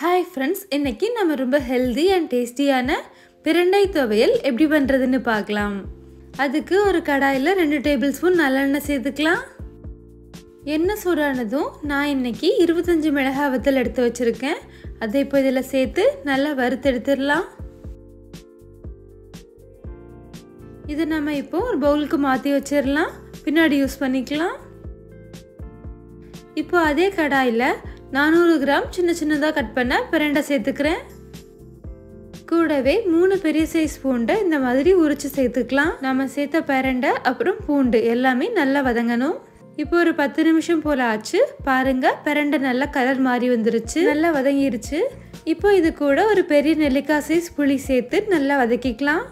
hi friends இன்னைக்கு நம்ம ரொம்ப ஹெல்தி அண்ட் டேஸ்டியான பிரண்டை துவையல் எப்படி பண்ணுறதுன்னு பார்க்கலாம் அதுக்கு ஒரு கடாயில் ரெண்டு டேபிள் ஸ்பூன் நல்லெண்ணெய் சேர்த்துக்கலாம் எண்ணெய் சூடானதும் நான் இன்னைக்கு இருபத்தஞ்சி மிளகாய் வத்தல் எடுத்து வச்சுருக்கேன் அதை இப்போ இதில் சேர்த்து நல்லா வறுத்து எடுத்துடலாம் இதை நம்ம இப்போ ஒரு பவுலுக்கு மாற்றி வச்சிடலாம் பின்னாடி யூஸ் பண்ணிக்கலாம் இப்போ அதே கடாயில் நானூறு கிராம் சின்ன சின்னதாக கட் பண்ண பிரண்டை சேர்த்துக்கிறேன் கூடவே மூணு பெரிய சைஸ் பூண்டை இந்த மாதிரி உரிச்சு சேர்த்துக்கலாம் நம்ம சேர்த்த பிரண்டை அப்புறம் பூண்டு எல்லாமே நல்லா வதங்கணும் இப்போ ஒரு பத்து நிமிஷம் போல் ஆச்சு பாருங்க பிரண்டை நல்லா கலர் மாறி வந்துருச்சு நல்லா வதங்கிருச்சு இப்போ இது கூட ஒரு பெரிய நெல்லிக்காய் சைஸ் புளி சேர்த்து நல்லா வதக்கிக்கலாம்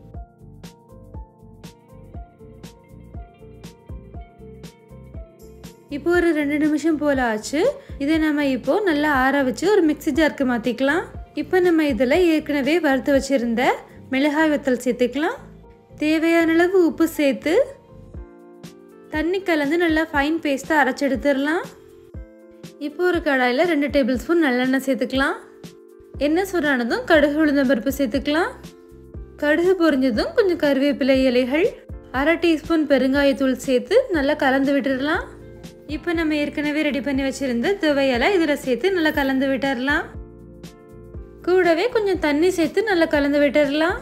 இப்போ ஒரு ரெண்டு நிமிஷம் போல் ஆச்சு இதை நம்ம இப்போ நல்லா ஆற வச்சு ஒரு மிக்சி ஜாருக்கு மாற்றிக்கலாம் இப்போ நம்ம இதில் ஏற்கனவே வறுத்து வச்சுருந்த மிளகாய் வத்தல் சேர்த்துக்கலாம் தேவையான அளவு உப்பு சேர்த்து தண்ணி கலந்து நல்லா ஃபைன் பேஸ்ட்டாக அரைச்சி எடுத்துடலாம் இப்போ ஒரு கடாயில் ரெண்டு டேபிள் ஸ்பூன் நல்லெண்ணெய் சேர்த்துக்கலாம் எண்ணெய் சூடானதும் கடுகு உளுந்த பருப்பு சேர்த்துக்கலாம் கடுகு பொரிஞ்சதும் கொஞ்சம் கருவேப்பிலை இலைகள் அரை டீஸ்பூன் பெருங்காயத்தூள் சேர்த்து நல்லா கலந்து விட்டுடலாம் இப்போ நம்ம ஏற்கனவே ரெடி பண்ணி வச்சுருந்த துவையலை இதில் சேர்த்து நல்லா கலந்து விட்டுடலாம் கூடவே கொஞ்சம் தண்ணி சேர்த்து நல்லா கலந்து விட்டுடலாம்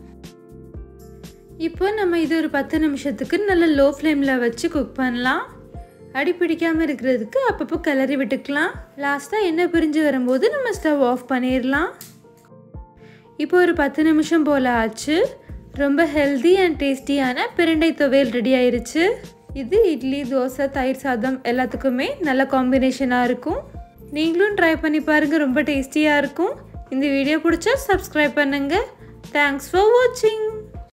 இப்போ நம்ம இது ஒரு பத்து நிமிஷத்துக்கு நல்ல லோ ஃப்ளேமில் வச்சு குக் பண்ணலாம் அடி பிடிக்காமல் இருக்கிறதுக்கு அப்பப்போ கிளறி விட்டுக்கலாம் லாஸ்ட்டாக எண்ணெய் பிரிஞ்சு வரும்போது நம்ம ஸ்டவ் ஆஃப் பண்ணிடலாம் இப்போ ஒரு பத்து நிமிஷம் போல் ஆச்சு ரொம்ப ஹெல்தி அண்ட் டேஸ்டியான பிரண்டை துவையல் ரெடி ஆயிருச்சு இது இட்லி தோசை தயிர் சாதம் எல்லாத்துக்குமே நல்ல காம்பினேஷனாக இருக்கும் நீங்களும் ட்ரை பண்ணி பாருங்கள் ரொம்ப டேஸ்டியாக இருக்கும் இந்த வீடியோ பிடிச்சா சப்ஸ்கிரைப் பண்ணுங்கள் தேங்க்ஸ் ஃபார் வாட்சிங்